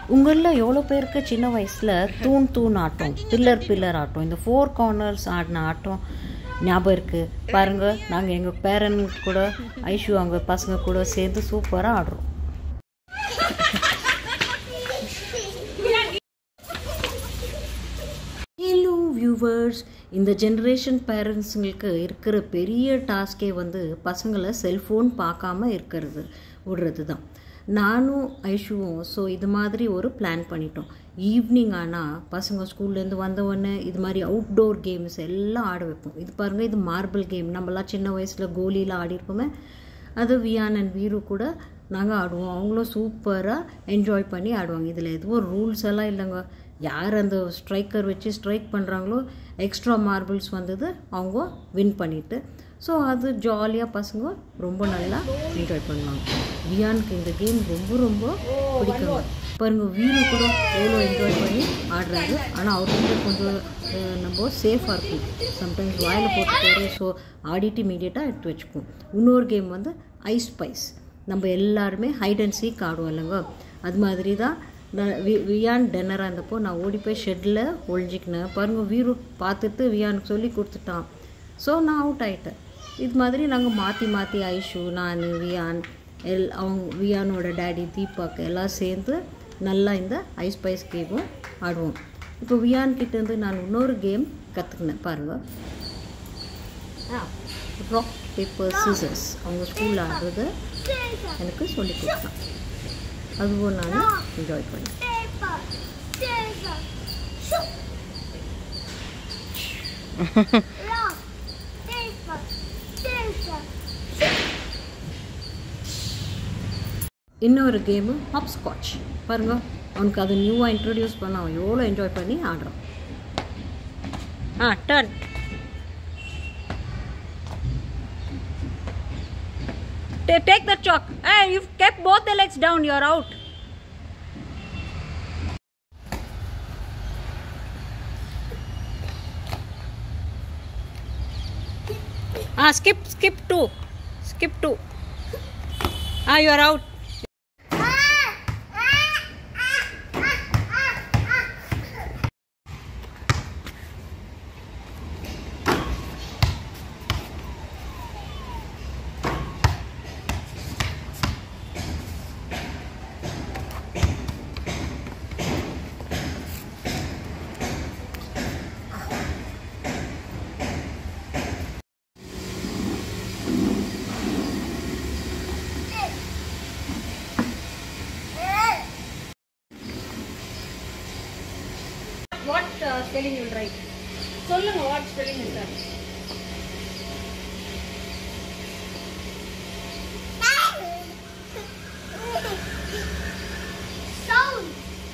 உங்களில் எவ்வளோ பேருக்கு சின்ன வயசில் தூண் தூண் ஆட்டம் பில்லர் பில்லர் ஆட்டம் இந்த ஃபோர் கார்னர்ஸ் ஆடின ஆட்டம் ஞாபகம் இருக்குது பாருங்கள் நாங்கள் எங்கள் பேரண்ட் கூட ஐஷு அவங்க பசங்க கூட சேர்ந்து சூப்பராக ஆடுறோம் ஹலோ வியூவர்ஸ் இந்த ஜென்ரேஷன் பேரண்ட்ஸுங்களுக்கு இருக்கிற பெரிய டாஸ்கே வந்து பசங்களை செல்ஃபோன் பார்க்காம இருக்கிறது விடுறது தான் நானும் ஐஷுவும் ஸோ இது மாதிரி ஒரு பிளான் பண்ணிட்டோம் ஈவினிங் ஆனால் பசங்க ஸ்கூல்லேருந்து வந்தவொடனே இது மாதிரி அவுட்டோர் கேம்ஸ் எல்லாம் ஆட வைப்போம் இது பாருங்கள் இது மார்பிள் கேம் நம்மலாம் சின்ன வயசில் கோலியில் ஆடிருப்போமே அது வியான் அண்ட் வீரு கூட நாங்கள் ஆடுவோம் அவங்களும் சூப்பராக என்ஜாய் பண்ணி ஆடுவாங்க இதில் எதுவும் ரூல்ஸ் எல்லாம் இல்லைங்க யார் அந்த ஸ்ட்ரைக்கர் வச்சு ஸ்ட்ரைக் பண்ணுறாங்களோ எக்ஸ்ட்ரா மார்பிள்ஸ் வந்தது அவங்க வின் பண்ணிட்டு ஸோ அது ஜாலியாக பசங்க ரொம்ப நல்லா என்ஜாய் பண்ணுவாங்க வியானுக்கு இந்த கேம் ரொம்ப ரொம்ப பிடிக்குங்க பாருங்க வீடு கூட எவ்வளோ என்ஜாய் பண்ணி ஆடுறாரு ஆனால் அவருக்கு கொஞ்சம் அஹ், நம்ம சேஃபாக இருக்கும் சம்டைம்ஸ் வாயில் போட்டு ஸோ ஆடிட்டு இமீடியட்டாக எடுத்து வச்சுப்போம் இன்னொரு கேம் வந்து ஐஸ் ஸ்பைஸ் நம்ம எல்லாருமே ஹைட் அண்ட் சீக் ஆடுவோம் இல்லைங்க அது மாதிரி தான் நான் வி வியான் டென்னராக இருந்தப்போ நான் ஓடி போய் ஷெட்டில் ஒழிஞ்சிக்கினேன் பாருங்க வீரு பார்த்துட்டு வியானுக்கு சொல்லி கொடுத்துட்டான் ஸோ நான் அவுட் ஆயிட்டேன் இது மாதிரி நாங்கள் மாற்றி மாற்றி ஐஷு நான் வியான் எல் அவங்க வியானோட டேடி தீபக் எல்லாம் சேர்ந்து நல்லா இந்த ஐஸ் பைஸ் கேமும் ஆடுவோம் இப்போ வியான் கிட்டேருந்து நான் இன்னொரு கேம் கற்றுக்கினேன் பாருங்கள் ராக் பேப்பர் சிசர்ஸ் அவங்க ஸ்கூலில் ஆடுறது எனக்கு சொல்லி கொடுத்தான் அதுவும் நான் என்ஜாய் பண்ணேன் Paper, scissors, shoot. Rock, paper, scissors, இன்னொரு கேமு ஹாப் ஸ்காட்ச் பாருங்க அவனுக்கு அது நியூவாக இன்ட்ரடியூஸ் பண்ண அவன் எவ்வளோ என்ஜாய் பண்ணி ஆடுறான் ah turn Take the chalk. Hey, you've kept both the legs down. You're out. Ah, skip, skip two. Skip two. Ah, you are out. What uh, spelling you will write? சொல்லுங்க what spelling is that? Sound.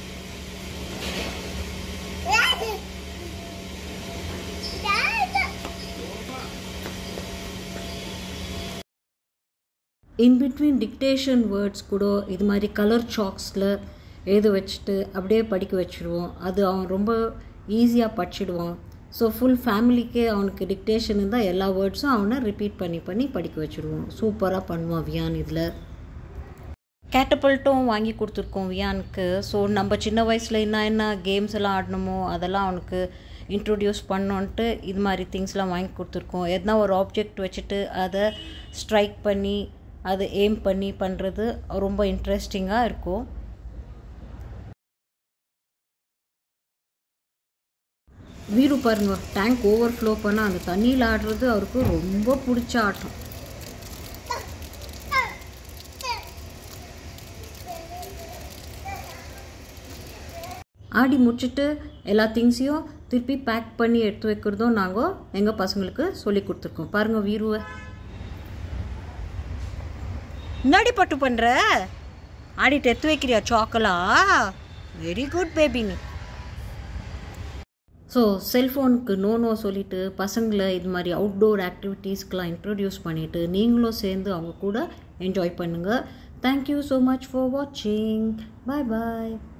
In between dictation words கூட இது மாதிரி colour சாக்ஸில் எழுத வச்சுட்டு அப்படியே படிக்க வச்சுடுவோம் அது அவன் ரொம்ப ஈஸியாக படிச்சிடுவான் ஸோ ஃபுல் ஃபேமிலிக்கே அவனுக்கு டிக்டேஷன் இருந்தால் எல்லா வேர்ட்ஸும் அவனை ரிப்பீட் பண்ணி பண்ணி படிக்க வச்சுடுவோம் சூப்பராக பண்ணுவான் வியான் இதில் கேட்டபல்ட்டும் வாங்கி கொடுத்துருக்கோம் வியானுக்கு ஸோ நம்ம சின்ன வயசில் என்ன என்ன கேம்ஸ் எல்லாம் ஆடணுமோ அதெல்லாம் அவனுக்கு இன்ட்ரொடியூஸ் பண்ணோன்ட்டு இது மாதிரி திங்ஸ்லாம் வாங்கி கொடுத்துருக்கோம் எதனா ஒரு ஆப்ஜெக்ட் வச்சுட்டு அதை ஸ்ட்ரைக் பண்ணி அதை எய்ம் பண்ணி பண்ணுறது ரொம்ப இன்ட்ரெஸ்டிங்காக இருக்கும் வீடு பாருங்க டேங்க் ஓவர்ஃப்ளோ பண்ணால் அந்த தண்ணியில் ஆடுறது அவருக்கு ரொம்ப பிடிச்ச ஆட்டம் ஆடி முடிச்சுட்டு எல்லா திங்ஸையும் திருப்பி பேக் பண்ணி எடுத்து வைக்கிறதும் நாங்கள் எங்கள் பசங்களுக்கு சொல்லி கொடுத்துருக்கோம் பாருங்க வீருவை முன்னாடி பட்டு பண்ணுற ஆடிட்டு எடுத்து வைக்கிறியா சாக்கலா வெரி குட் பேபி நீ ஸோ செல்ஃபோனுக்கு நோ நோ சொல்லிட்டு பசங்களை இது மாதிரி அவுட்டோர் ஆக்டிவிட்டீஸ்க்கெலாம் இன்ட்ரடியூஸ் பண்ணிவிட்டு நீங்களும் சேர்ந்து அவங்க கூட என்ஜாய் பண்ணுங்கள் தேங்க்யூ ஸோ மச் ஃபார் வாட்சிங் பாய் பாய்